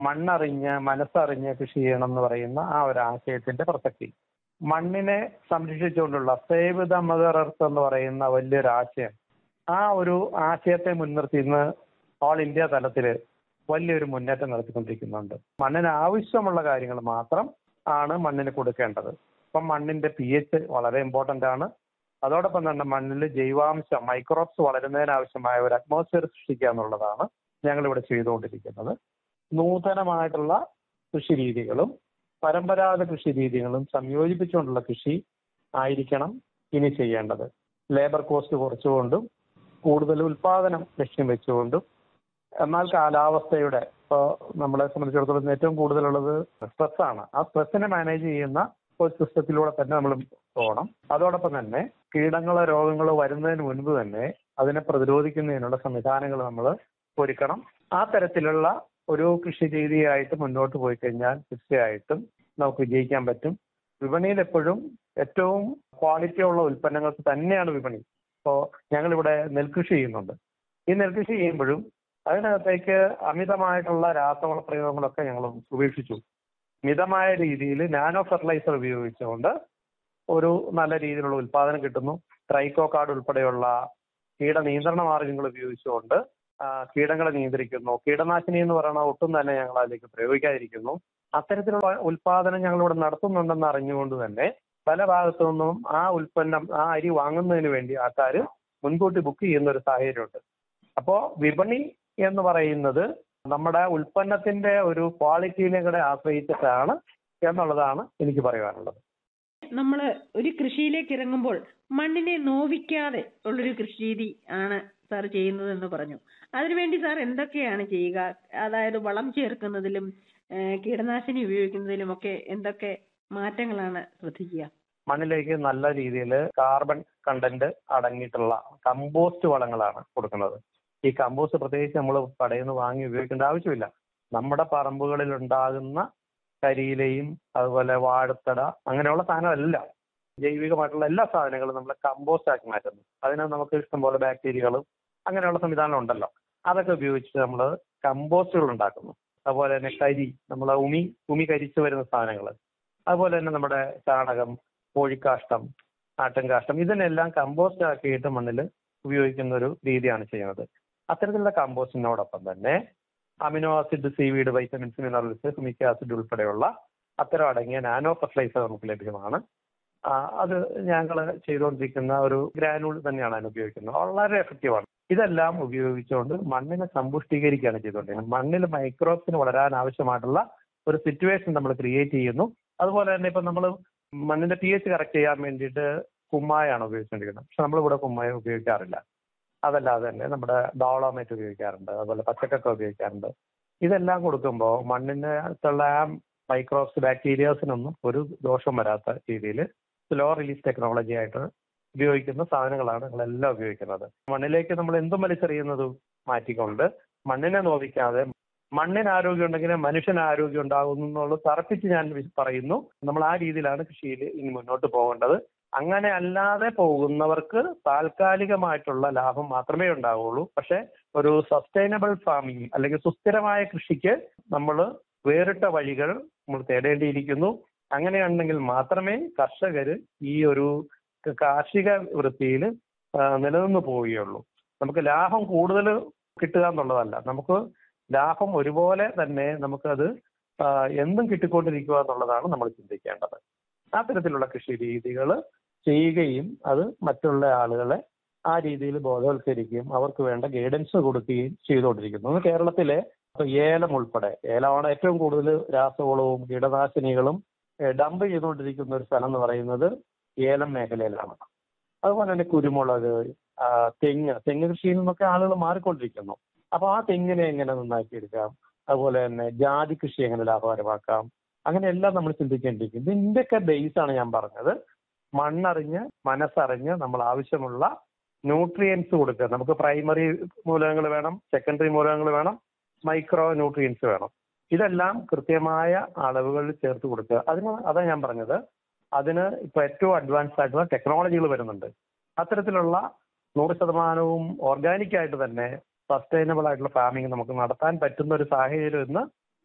മണ്ണറിഞ്ഞ് മനസ്സറിഞ്ഞ് കൃഷി ചെയ്യണം എന്ന് പറയുന്ന ആ ഒരു ആശയത്തിന്റെ പ്രസക്തി മണ്ണിനെ സംരക്ഷിച്ചുകൊണ്ടുള്ള സേവ് ദ മദർ എർത്ത് എന്ന് പറയുന്ന വലിയൊരു ആശയം ആ ഒരു ആശയത്തെ മുൻനിർത്തി ഇന്ന് ഓൾ ഇന്ത്യ തലത്തിൽ വലിയൊരു മുന്നേറ്റം നടത്തിക്കൊണ്ടിരിക്കുന്നുണ്ട് മണ്ണിന് ആവശ്യമുള്ള കാര്യങ്ങൾ മാത്രം ആണ് മണ്ണിന് കൊടുക്കേണ്ടത് അപ്പം മണ്ണിന്റെ പി എച്ച് വളരെ ഇമ്പോർട്ടന്റ് ആണ് അതോടൊപ്പം തന്നെ മണ്ണിൽ ജൈവാംശം മൈക്രോബ്സ് വളരുന്നതിനാവശ്യമായ ഒരു അറ്റ്മോസ്ഫിയർ സൃഷ്ടിക്കുക എന്നുള്ളതാണ് ഞങ്ങൾ ഇവിടെ ചെയ്തുകൊണ്ടിരിക്കുന്നത് നൂതനമായിട്ടുള്ള കൃഷി രീതികളും പരമ്പരാഗത കൃഷി രീതികളും സംയോജിപ്പിച്ചുകൊണ്ടുള്ള കൃഷി ആയിരിക്കണം ഇനി ചെയ്യേണ്ടത് ലേബർ കോസ്റ്റ് കുറച്ചുകൊണ്ടും കൂടുതൽ ഉൽപാദനം ലക്ഷ്യം വെച്ചുകൊണ്ടും എന്നാൽ കാലാവസ്ഥയുടെ ഇപ്പോൾ നമ്മളെ സംബന്ധിച്ചിടത്തോളം ഏറ്റവും കൂടുതലുള്ളത് സ്ട്രെസ്സാണ് ആ സ്ട്രെസ്സിനെ മാനേജ് ചെയ്യുന്ന ഒരു സിസ്റ്റത്തിലൂടെ തന്നെ നമ്മൾ പോകണം അതോടൊപ്പം തന്നെ കീടങ്ങളോ രോഗങ്ങളോ വരുന്നതിന് മുൻപ് തന്നെ അതിനെ പ്രതിരോധിക്കുന്നതിനുള്ള സംവിധാനങ്ങൾ നമ്മൾ ഒരുക്കണം ആ തരത്തിലുള്ള ഒരു കൃഷി രീതിയായിട്ട് മുന്നോട്ട് പോയി കഴിഞ്ഞാൽ തീർച്ചയായിട്ടും നമുക്ക് വിജയിക്കാൻ പറ്റും വിപണിയിൽ എപ്പോഴും ഏറ്റവും ക്വാളിറ്റി ഉള്ള ഉൽപ്പന്നങ്ങൾക്ക് തന്നെയാണ് വിപണി ഇപ്പോൾ ഞങ്ങളിവിടെ നെൽകൃഷി ചെയ്യുന്നുണ്ട് ഈ നെൽകൃഷി ചെയ്യുമ്പോഴും അതിനകത്തേക്ക് അമിതമായിട്ടുള്ള രാസവള പ്രയോഗങ്ങളൊക്കെ ഞങ്ങൾ ഉപേക്ഷിച്ചു മിതമായ രീതിയിൽ നാനോ ഫെർട്ടിലൈസർ ഉപയോഗിച്ചുകൊണ്ട് ഒരു നല്ല രീതിയിലുള്ള ഉൽപാദനം കിട്ടുന്നു ട്രൈക്കോ കാർഡ് ഉൾപ്പെടെയുള്ള കീട നിയന്ത്രണ മാർഗങ്ങൾ ഉപയോഗിച്ചുകൊണ്ട് ആ, കീടങ്ങളെ നിയന്ത്രിക്കുന്നു കീടനാശിനി എന്ന് പറയുന്ന ഒട്ടും തന്നെ ഞങ്ങൾ അതിലേക്ക് പ്രയോഗിക്കാതിരിക്കുന്നു അത്തരത്തിലുള്ള ഉൽപാദനം ഞങ്ങൾ ഇവിടെ നടത്തുന്നുണ്ടെന്ന് അറിഞ്ഞുകൊണ്ട് തന്നെ പല ഭാഗത്തു നിന്നും ആ ഉൽപ്പന്നം ആ അരി വാങ്ങുന്നതിന് വേണ്ടി ആൾക്കാർ മുൻകൂട്ടി ബുക്ക് ചെയ്യുന്ന ഒരു സാഹചര്യമുണ്ട് അപ്പോ വിപണി എന്ന് പറയുന്നത് നമ്മുടെ ഉൽപ്പന്നത്തിന്റെ ഒരു ക്വാളിറ്റിയിനെ കൂടെ ആശ്രയിച്ചിട്ടാണ് എന്നുള്ളതാണ് എനിക്ക് പറയാനുള്ളത് നമ്മൾ ഒരു കൃഷിയിലേക്ക് ഇറങ്ങുമ്പോൾ മണ്ണിനെ നോവിക്കാതെ ഉള്ളൊരു കൃഷി രീതി ആണ് സാർ ചെയ്യുന്നതെന്ന് പറഞ്ഞു അതിനുവേണ്ടി സാർ എന്തൊക്കെയാണ് ചെയ്യുക അതായത് വളം ചേർക്കുന്നതിലും ഏഹ് കീടനാശിനി ഉപയോഗിക്കുന്നതിലും ഒക്കെ എന്തൊക്കെ മാറ്റങ്ങളാണ് ശ്രദ്ധിക്കുക മണ്ണിലേക്ക് നല്ല രീതിയിൽ കാർബൺ കണ്ടന്റ് അടങ്ങിയിട്ടുള്ള കമ്പോസ്റ്റ് വളങ്ങളാണ് കൊടുക്കുന്നത് ഈ കമ്പോസ്റ്റ് പ്രത്യേകിച്ച് നമ്മൾ കടയിൽ നിന്ന് വാങ്ങി ഉപയോഗിക്കേണ്ട ആവശ്യമില്ല നമ്മുടെ പറമ്പുകളിൽ ഉണ്ടാകുന്ന കരിയിലയും അതുപോലെ വാഴത്തട അങ്ങനെയുള്ള സാധനമെല്ലാം ജൈവികമായിട്ടുള്ള എല്ലാ സാധനങ്ങളും നമ്മൾ കമ്പോസ്റ്റ് ആക്കി മാറ്റുന്നു അതിന് നമുക്ക് ഇഷ്ടംപോലെ ബാക്ടീരിയകളും അങ്ങനെയുള്ള സംവിധാനം ഉണ്ടല്ലോ അതൊക്കെ ഉപയോഗിച്ച് നമ്മൾ കമ്പോസ്റ്റുകൾ ഉണ്ടാക്കുന്നു അതുപോലെ തന്നെ കരി നമ്മൾ ഉമി ഉമി കരിച്ചു വരുന്ന സാധനങ്ങൾ അതുപോലെ തന്നെ നമ്മുടെ ചാണകം കോഴിക്കാഷ്ടം ആട്ടിൻകാഷ്ടം ഇതിനെല്ലാം കമ്പോസ്റ്റ് ആക്കിയിട്ട് മണ്ണിൽ ഉപയോഗിക്കുന്ന ഒരു രീതിയാണ് ചെയ്യുന്നത് അത്തരത്തിലുള്ള കമ്പോസ്റ്റിനോടൊപ്പം തന്നെ amino acid seaweed vitamins minerals humic acid ഉൾപ്പെടെയുള്ള അത്തരം അടങ്ങിയ നാനോ ഫെർട്ടിലൈസർ നമുക്ക് ലഭ്യമാണ് ആ, അത് ഞങ്ങൾ ചെയ്തുകൊണ്ടിരിക്കുന്ന ഒരു ഗ്രാനൂൾ തന്നെയാണ് അതിന് ഉപയോഗിക്കുന്നത് വളരെ എഫക്റ്റീവാണ് ഇതെല്ലാം ഉപയോഗിച്ചുകൊണ്ട് മണ്ണിനെ സമ്പുഷ്ടീകരിക്കുകയാണ് ചെയ്തുകൊണ്ടിരിക്കുന്നത് മണ്ണിൽ മൈക്രോബ്സിന് വളരാൻ ആവശ്യമായിട്ടുള്ള ഒരു സിറ്റുവേഷൻ നമ്മൾ ക്രിയേറ്റ് ചെയ്യുന്നു അതുപോലെ തന്നെ ഇപ്പം നമ്മൾ മണ്ണിന്റെ പി എച്ച് കറക്റ്റ് ചെയ്യാൻ വേണ്ടിയിട്ട് കുമ്മായാണ് ഉപയോഗിച്ചുകൊണ്ടിരിക്കുന്നത് പക്ഷെ നമ്മളിവിടെ കുമ്മായ ഉപയോഗിക്കാറില്ല അതല്ലാതെ തന്നെ നമ്മുടെ ഡോളോമേറ്റ് ഉപയോഗിക്കാറുണ്ട് അതുപോലെ പച്ചക്കൊക്കെ ഉപയോഗിക്കാറുണ്ട് ഇതെല്ലാം കൊടുക്കുമ്പോൾ മണ്ണിനകത്തുള്ള ആ മൈക്രോബ്സ് ബാക്ടീരിയാസിനൊന്നും ഒരു ദോഷം വരാത്ത രീതിയിൽ സ്ലോ റിലീസ് ടെക്നോളജി ആയിട്ട് ഉപയോഗിക്കുന്ന സാധനങ്ങളാണ് ഞങ്ങളെല്ലാം ഉപയോഗിക്കുന്നത് മണ്ണിലേക്ക് നമ്മൾ എന്തും വലിച്ചെറിയുന്നത് മാറ്റിക്കൊണ്ട് മണ്ണിനെ നോവിക്കാതെ മണ്ണിന് ആരോഗ്യം ഉണ്ടെങ്കിൽ മനുഷ്യന് ആരോഗ്യം ഉണ്ടാകുന്നു എന്നുള്ളത് തറപ്പിച്ച് ഞാൻ വി- പറയുന്നു നമ്മൾ ആ രീതിയിലാണ് കൃഷിയിൽ ഇനി മുന്നോട്ട് പോകേണ്ടത് അങ്ങനെ അല്ലാതെ പോകുന്നവർക്ക് താൽക്കാലികമായിട്ടുള്ള ലാഭം മാത്രമേ ഉണ്ടാവുള്ളൂ പക്ഷെ ഒരു സസ്റ്റൈനബിൾ ഫാമിംഗ് അല്ലെങ്കിൽ സുസ്ഥിരമായ കൃഷിക്ക് നമ്മൾ വേറിട്ട വഴികൾ നമ്മൾ തേടേണ്ടിയിരിക്കുന്നു അങ്ങനെയുണ്ടെങ്കിൽ മാത്രമേ കർഷകർ ഈ ഒരു കാർഷിക വൃത്തിയിൽ നിലനിന്ന് പോവുകയുള്ളൂ നമുക്ക് ലാഭം കൂടുതൽ കിട്ടുക എന്നുള്ളതല്ല നമുക്ക് ലാഭം ഒരുപോലെ തന്നെ നമുക്കത് ആ, എന്നും കിട്ടിക്കൊണ്ടിരിക്കുക എന്നുള്ളതാണ് നമ്മൾ ചിന്തിക്കേണ്ടത് ആ തരത്തിലുള്ള കൃഷി രീതികൾ ചെയ്യുകയും അത് മറ്റുള്ള ആളുകളെ ആ രീതിയിൽ ബോധവൽക്കരിക്കുകയും അവർക്ക് വേണ്ട ഗൈഡൻസ് കൊടുക്കുകയും ചെയ്തുകൊണ്ടിരിക്കുന്നു ഇന്ന് കേരളത്തിലെ ഇപ്പൊ ഏലം ഉൾപ്പെടെ ഏലമാണ് ഏറ്റവും കൂടുതൽ രാസവളവും കീടനാശിനികളും ഡംപ് ചെയ്തുകൊണ്ടിരിക്കുന്ന ഒരു സ്ഥലം എന്ന് പറയുന്നത് ഏലം മേഖലയിലാണ് അതുപോലെ തന്നെ കുരുമുളക് ആ, തെങ്ങ് തെങ്ങ് കൃഷിയിൽ നിന്നൊക്കെ ആളുകൾ മാറിക്കൊണ്ടിരിക്കുന്നു അപ്പൊ ആ തെങ്ങിനെ എങ്ങനെ നന്നാക്കിയെടുക്കാം അതുപോലെ തന്നെ ജാതി കൃഷി എങ്ങനെ ലാഭകരമാക്കാം അങ്ങനെയെല്ലാം നമ്മൾ ചിന്തിക്കേണ്ടിയിരിക്കും ഇതിന്റെയൊക്കെ ബേസ് ആണ് ഞാൻ പറഞ്ഞത് മണ്ണറിഞ്ഞ് മനസ്സറിഞ്ഞ് നമ്മൾ ആവശ്യമുള്ള ന്യൂട്രിയൻസ് കൊടുക്കുക നമുക്ക് പ്രൈമറി മൂലകങ്ങൾ വേണം സെക്കൻഡറി മൂലകങ്ങൾ വേണം മൈക്രോ ന്യൂട്രിയൻസ് വേണം ഇതെല്ലാം കൃത്യമായ അളവുകളിൽ ചേർത്ത് കൊടുക്കുക അതിന് അതാ ഞാൻ പറഞ്ഞത് അതിന് ഇപ്പൊ ഏറ്റവും അഡ്വാൻസ് ആയിട്ടുള്ള ടെക്നോളജികൾ വരുന്നുണ്ട് അത്തരത്തിലുള്ള നൂറ് ശതമാനവും ഓർഗാനിക് ആയിട്ട് തന്നെ സസ്റ്റൈനബിൾ ആയിട്ടുള്ള ഫാമിംഗ് നമുക്ക് നടത്താൻ പറ്റുന്ന ഒരു സാഹചര്യം ഇന്ന്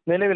നിലവിൽ